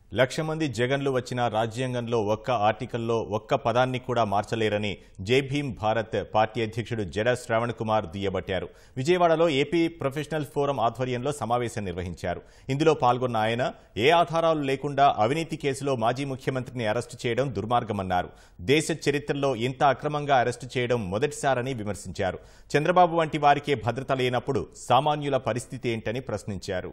లక్ష మంది జగన్లు వచ్చిన రాజ్యాంగంలో ఒక్క ఆర్టికల్లో ఒక్క పదాన్ని కూడా మార్చలేరని జై భీమ్ భారత్ పార్టీ అధ్యక్షుడు జడ శ్రావణ్ కుమార్ దుయ్యబట్టారు విజయవాడలో ఏపీ ప్రొఫెషనల్ ఫోరం ఆధ్వర్యంలో సమావేశం నిర్వహించారు ఇందులో పాల్గొన్న ఆయన ఏ ఆధారాలు లేకుండా అవినీతి కేసులో మాజీ ముఖ్యమంత్రిని అరెస్టు చేయడం దుర్మార్గమన్నారు దేశ చరిత్రలో ఇంత అక్రమంగా అరెస్టు చేయడం మొదటిసారని విమర్శించారు చంద్రబాబు వంటి వారికే భద్రత లేనప్పుడు సామాన్యుల పరిస్థితి ఏంటని ప్రశ్నించారు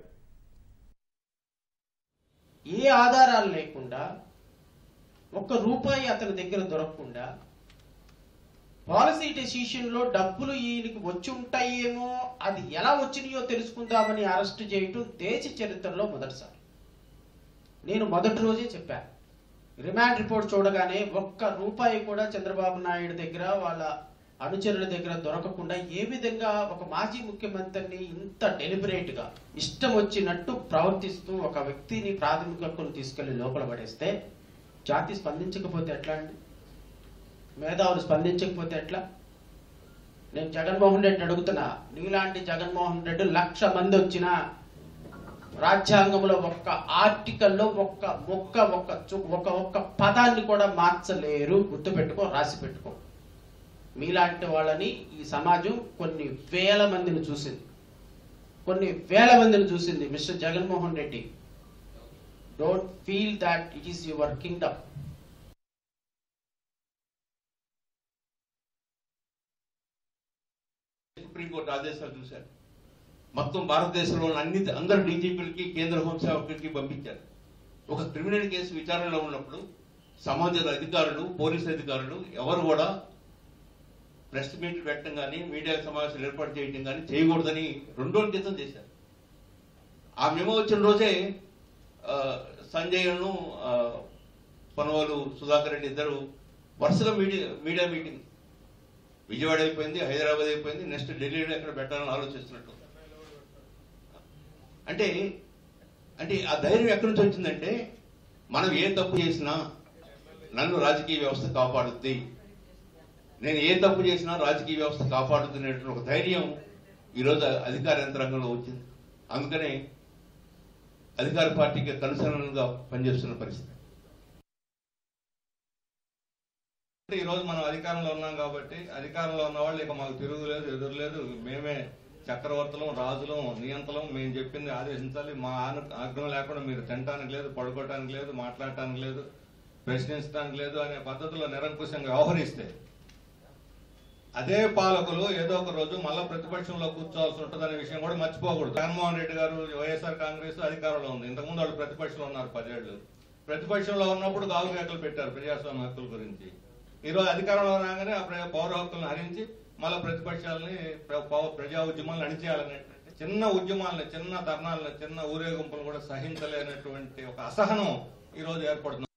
ఏ ఆధారాలు లేకుండా ఒక్క రూపాయి అతని దగ్గర దొరకకుండా పాలసీ డెసిషన్లో డబ్బులు ఈయనకి వచ్చి ఉంటాయేమో అది ఎలా వచ్చినాయో తెలుసుకుందామని అరెస్ట్ చేయటం దేశ చరిత్రలో మొదటిసారి నేను మొదటి రోజే చెప్పాను రిమాండ్ రిపోర్ట్ చూడగానే ఒక్క రూపాయి కూడా చంద్రబాబు నాయుడు దగ్గర వాళ్ళ అనుచరుల దగ్గర దొరకకుండా ఏ విధంగా ఒక మాజీ ముఖ్యమంత్రిని ఇంత డెలిబరేట్ గా ఇష్టం వచ్చినట్టు ప్రవర్తిస్తూ ఒక వ్యక్తిని ప్రాథమిక హక్కును తీసుకెళ్లి లోపల పడేస్తే జాతి స్పందించకపోతే ఎట్లా అండి మేధావులు స్పందించకపోతే ఎట్లా నేను జగన్మోహన్ రెడ్డి అడుగుతున్నా నీలాంటి జగన్మోహన్ రెడ్డి లక్ష మంది వచ్చినా రాజ్యాంగంలో ఒక్క ఆర్టికల్లో ఒక్క మొక్క ఒక్క చు- ఒక ఒక్క పదాన్ని కూడా మార్చలేరు గుర్తుపెట్టుకో రాసి పెట్టుకో మీలాంటి వాళ్ళని ఈ సమాజం కొన్ని వేల మందిని చూసింది కొన్ని వేల మందిని చూసింది mister Jaganmohan Reddy don't feel that it is your kingdom supreme court ఆదేశాలు చూశారు మొత్తం భారతదేశంలో ఉన్న అన్ని అందరు డీజీపీలకి కేంద్ర హోంశాఖకి పంపించారు ఒక క్రిమినల్ కేసు విచారణలో ఉన్నప్పుడు సమాజ అధికారులు పోలీసు అధికారులు ఎవరు కూడా ప్రెస్ మీట్ పెట్టడం కానీ మీడియా సమావేశాలు ఏర్పాటు చేయడం కానీ చేయకూడదని రెండు రోజుల క్రితం చేశారు ఆ మెమో వచ్చిన రోజే ఆ, సంజయ్ను ఆ, పనవాలు సుధాకర్ రెడ్డి ఇద్దరు వరుసగా మీడియా మీడియా మీటింగ్ విజయవాడ అయిపోయింది హైదరాబాద్ అయిపోయింది నెక్స్ట్ ఢిల్లీలో ఎక్కడ పెట్టాలని ఆలోచిస్తున్నట్టు అంటే అంటే ఆ ధైర్యం ఎక్కడి నుంచి వచ్చిందంటే మనం ఏ తప్పు చేసినా నన్ను రాజకీయ వ్యవస్థ కాపాడుద్ది నేను ఏ తప్పు చేసినా రాజకీయ వ్యవస్థ కాపాడుద్ది అనేటువంటి ఒక ధైర్యం ఈరోజు అధికార యంత్రాంగంలో వచ్చింది అందుకనే అధికార పార్టీకి కనుసరణగా పనిచేస్తున్న పరిస్థితి అంటే ఈ రోజు మనం అధికారంలో ఉన్నాం కాబట్టి అధికారంలో ఉన్న వాళ్ళు ఇక మాకు తిరుగులేదు ఎదురులేదు మేమే చక్రవర్తులం రాజులం నియంతలం మేము చెప్పింది ఆదేశించాలి మా ఆన- ఆగ్రహం లేకుండా మీరు తినటానికి లేదు పడుకోవటానికి లేదు మాట్లాడటానికి లేదు ప్రశ్నించడానికి లేదు అనే పద్ధతిలో నిరంకుశంగా వ్యవహరిస్తే అదే పాలకులు ఏదో ఒక రోజు మళ్ళా ప్రతిపక్షంలో కూర్చోవాల్సి ఉంటుందనే విషయం కూడా మర్చిపోకూడదు జగన్మోహన్ రెడ్డి గారు వైఎస్ఆర్ కాంగ్రెస్ అధికారంలో ఉంది ఇంతకుముందు వాళ్ళు ప్రతిపక్షంలో ఉన్నారు పదేళ్లు ప్రతిపక్షంలో ఉన్నప్పుడు గావు కేకలు పెట్టారు ప్రజాస్వామ్య హక్కుల గురించి ఈ రోజు అధికారంలో రాగానే ఆ ప్ర- పౌర హక్కులను హరించి మళ్ళా ప్రతిపక్షాలని ప్ర- పౌ- ప్రజా ఉద్యమాలను అణిచేయాలనేటువంటి చిన్న ఉద్యమాలను చిన్న తరుణాలను చిన్న ఊరేగింపులు కూడా సహించలేనటువంటి ఒక అసహనం ఈ రోజు ఏర్పడుతుంది